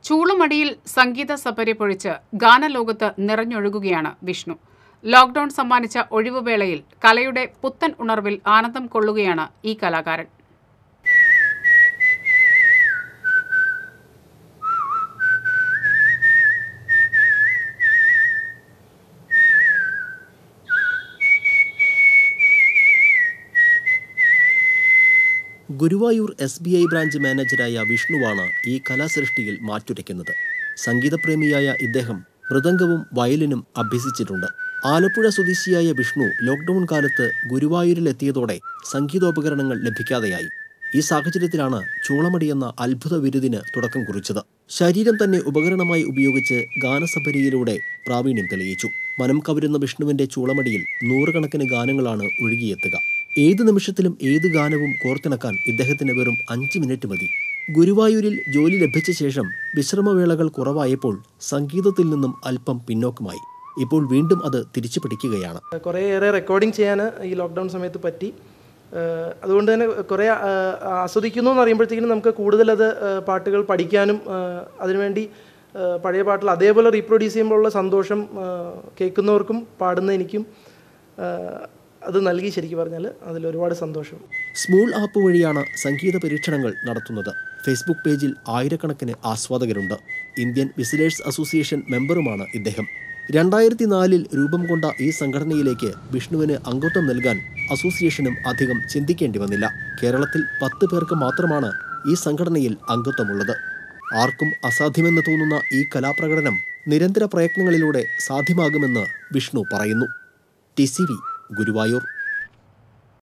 ചൂളുമടിയിൽ സംഗീത സപരി പൊഴിച്ച് ഗാനലോകത്ത് നിറഞ്ഞൊഴുകുകയാണ് Vishnu lockdown സമ്മാനിച്ച ഒഴിവുവേളയിൽ കലയുടെ പുത്തൻ ഉണർവിൽ ആനന്ദം കൊള്ളുകയാണ് ഈ കലാകാരൻ Guruvayur S B I branch മാനേജരായ വിഷ്ണുവാണ് ഈ കലാസൃഷ്ടിയിൽ മാറ്റുരയ്ക്കുന്നത് സംഗീതപ്രേമിയായ ഇദ്ദേഹം മൃദംഗവും വയലിനും അഭ്യസിച്ചിട്ടുണ്ട് ആലപ്പുഴ സ്വദേശിയായ വിഷ്ണു ലോക്ക്ഡൌൺ കാലത്ത് ഗുരുവായൂരിലെത്തിയതോടെ സംഗീതോപകരണങ്ങൾ ലഭിക്കാതെയായി ഈ സാഹചര്യത്തിലാണ് ചൂളമടി എന്ന അത്ഭുത വിരുദിന് തുടക്കം കുറിച്ചത് ശരീരം തന്നെ ഉപകരണമായി ഉപയോഗിച്ച് ഗാനസഭരിയിലൂടെ പ്രാവീണ്യം തെളിയിച്ചു മനം കവരുന്ന വിഷ്ണുവിന്റെ ചൂളമടിയിൽ നൂറുകണക്കിന് ഗാനങ്ങളാണ് ഒഴുകിയെത്തുക ഏത് നിമിഷത്തിലും ഏത് ഗാനവും കോർത്തിണക്കാൻ ഇദ്ദേഹത്തിന് വെറും അഞ്ച് മിനിറ്റ് മതി ഗുരുവായൂരിൽ ജോലി ലഭിച്ച ശേഷം വിശ്രമവേളകൾ കുറവായപ്പോൾ സംഗീതത്തിൽ നിന്നും അല്പം പിന്നോക്കമായി ഇപ്പോൾ വീണ്ടും അത് തിരിച്ചു പിടിക്കുകയാണ് കുറേയേറെ റെക്കോർഡിംഗ് ചെയ്യാൻ ഈ ലോക്ക്ഡൗൺ സമയത്ത് പറ്റി ഏഹ് അതുകൊണ്ട് തന്നെ കുറേ ആഹ് ആസ്വദിക്കുന്നു എന്ന് അറിയുമ്പോഴത്തേക്കും നമുക്ക് കൂടുതൽ അത് ഏഹ് പാട്ടുകൾ പഠിക്കാനും ഏഹ് അതിനുവേണ്ടി ഏഹ് പഴയ പാട്ടുകൾ അതേപോലെ റീപ്രൊഡ്യൂസ് ചെയ്യുമ്പോഴുള്ള സന്തോഷം ഏഹ് കേൾക്കുന്നവർക്കും പാടുന്ന എനിക്കും ഏഹ് അത് നൽകി ശരിക്കും പറഞ്ഞാൽ അതിൽ ഒരുപാട് സന്തോഷം സ്മൂൾ ആപ്പ് വഴിയാണ് സംഗീത പരീക്ഷണങ്ങൾ നടത്തുന്നത് ഫേസ്ബുക്ക് പേജിൽ ആയിരക്കണക്കിന് ആസ്വാദകരുണ്ട് ഇന്ത്യൻ വിസിലേഴ്സ് അസോസിയേഷൻ മെമ്പറുമാണ് ഇദ്ദേഹം രണ്ടായിരത്തി നാലിൽ രൂപം കൊണ്ട ഈ സംഘടനയിലേക്ക് വിഷ്ണുവിന് അംഗത്വം നൽകാൻ അസോസിയേഷനും അധികം ചിന്തിക്കേണ്ടി വന്നില്ല കേരളത്തിൽ പത്ത് പേർക്ക് മാത്രമാണ് ഈ സംഘടനയിൽ അംഗത്വമുള്ളത് ആർക്കും അസാധ്യമെന്ന് തോന്നുന്ന ഈ കലാപ്രകടനം നിരന്തര പ്രയത്നങ്ങളിലൂടെ സാധ്യമാകുമെന്ന് വിഷ്ണു പറയുന്നു ടി സി വി ഗുരുവായൂർ